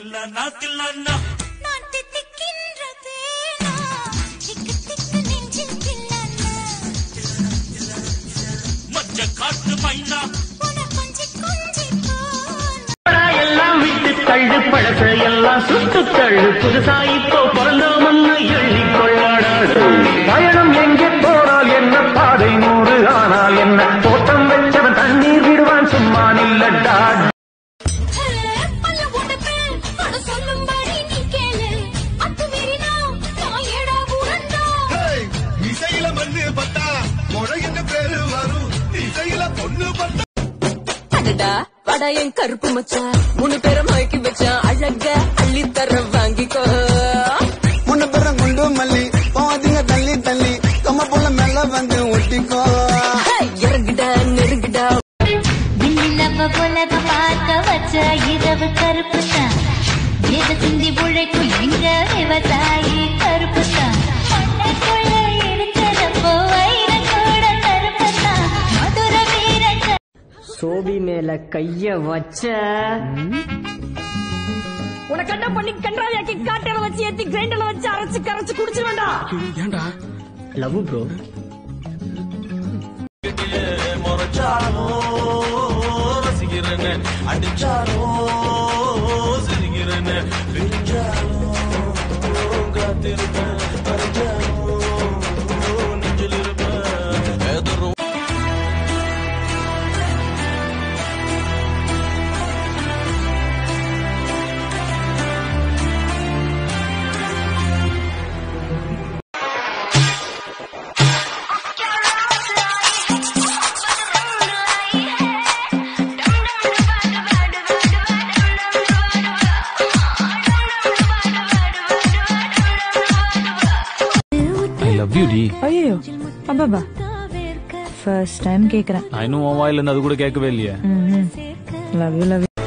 தில்லானா தில்லானா நான் தித்திக்கின்ற தேனா திக்கு திக்கு நெஞ்சில் தில்லானா மஞ்ச காட்டு மைனா உன கொஞ்சி கொஞ்சி போனா எல்லாம் விட்டு தள்ளு பழச எல்லாம் சுட்டு தள்ளு புதுசா இப்போ பிறந்தோம்னு எண்ணி கொள்ளாடாது பயணம் எங்கே போனால் என்ன பாதை நூறு ஆனால் என்ன தோட்டம் வச்சவன் தண்ணீர் விடுவான் சும்மா நில்லடா பல்ல உடப்பேன் அட சொல்லும்படி நீ கேளு அத்துமீறினா நான் ஏடா உரண்டா இசையில மண்ணு பட்டா மொழை என்ன பேரு வரும் இசையில பொண்ணு பட்டா அடடா வாடா என் கருப்பு மச்சான் மூணு பேரை மயக்கி வச்சான் அழக அள்ளி தர வாங்கிக்கோ முன்ன பிற குண்டு மல்லி போவாதீங்க தள்ளி தள்ளி கம்ம புள்ள மேல வந்து ஒட்டிக்கோ ஹே, இறங்குடா நெருங்குடா விண்ணிலவ உலக பார்க்க வச்ச இரவு கருப்பு தான் வேத சிந்தி உழைக்கும் எங்க விவசாயி கருப்பு தான் மண்ணுக்குள்ள இருக்கிறப்போ வைர கூட கருப்பு தான் மதுர வீர சோபி மேல கைய வச்ச உன கட்ட பண்ணி கன்றாவியாக்கி காட்டையில வச்சு ஏத்தி கிரைண்டர்ல வச்சு அரைச்சு கரைச்சு குடிச்சிருவேண்டா லவ் ப்ரோ முறைச்சாரோ ரசிக்கிறேன்னு அடிச்சாரோ சிரிக்கிறேன்னு பிரிஞ்சாரோ காத்திருப்பேன் மறைஞ்சாரோ நெஞ்சில் இருப்பேன் எதிரும் ஐ லவ் யூ டி ஐயோ அப்பாபா ஃபர்ஸ்ட் டைம் கேக்குறேன் நான் இன்னும் உன் வாயில இருந்து அது கூட கேட்கவே இல்லையே லவ் யூ லவ் யூ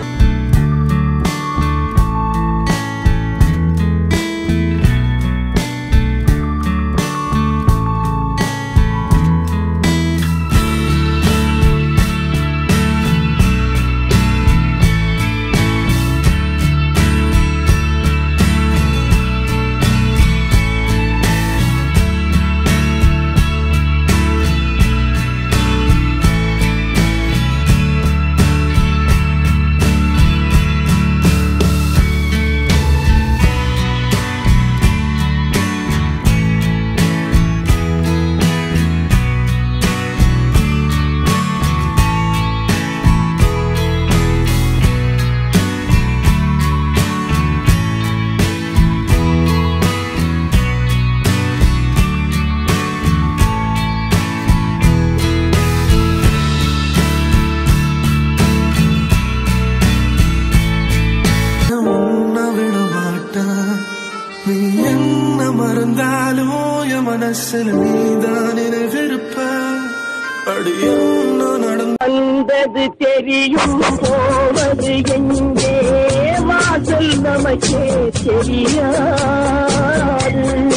உன்னை விட மாட்டான் நீ என்ன மறந்தாலும் என் மனசுல நீதான் நினைவிருப்ப அடி என்ன நடந்த வந்தது தெரியும் போவது எங்கே வாசல் நமக்கே தெரியாது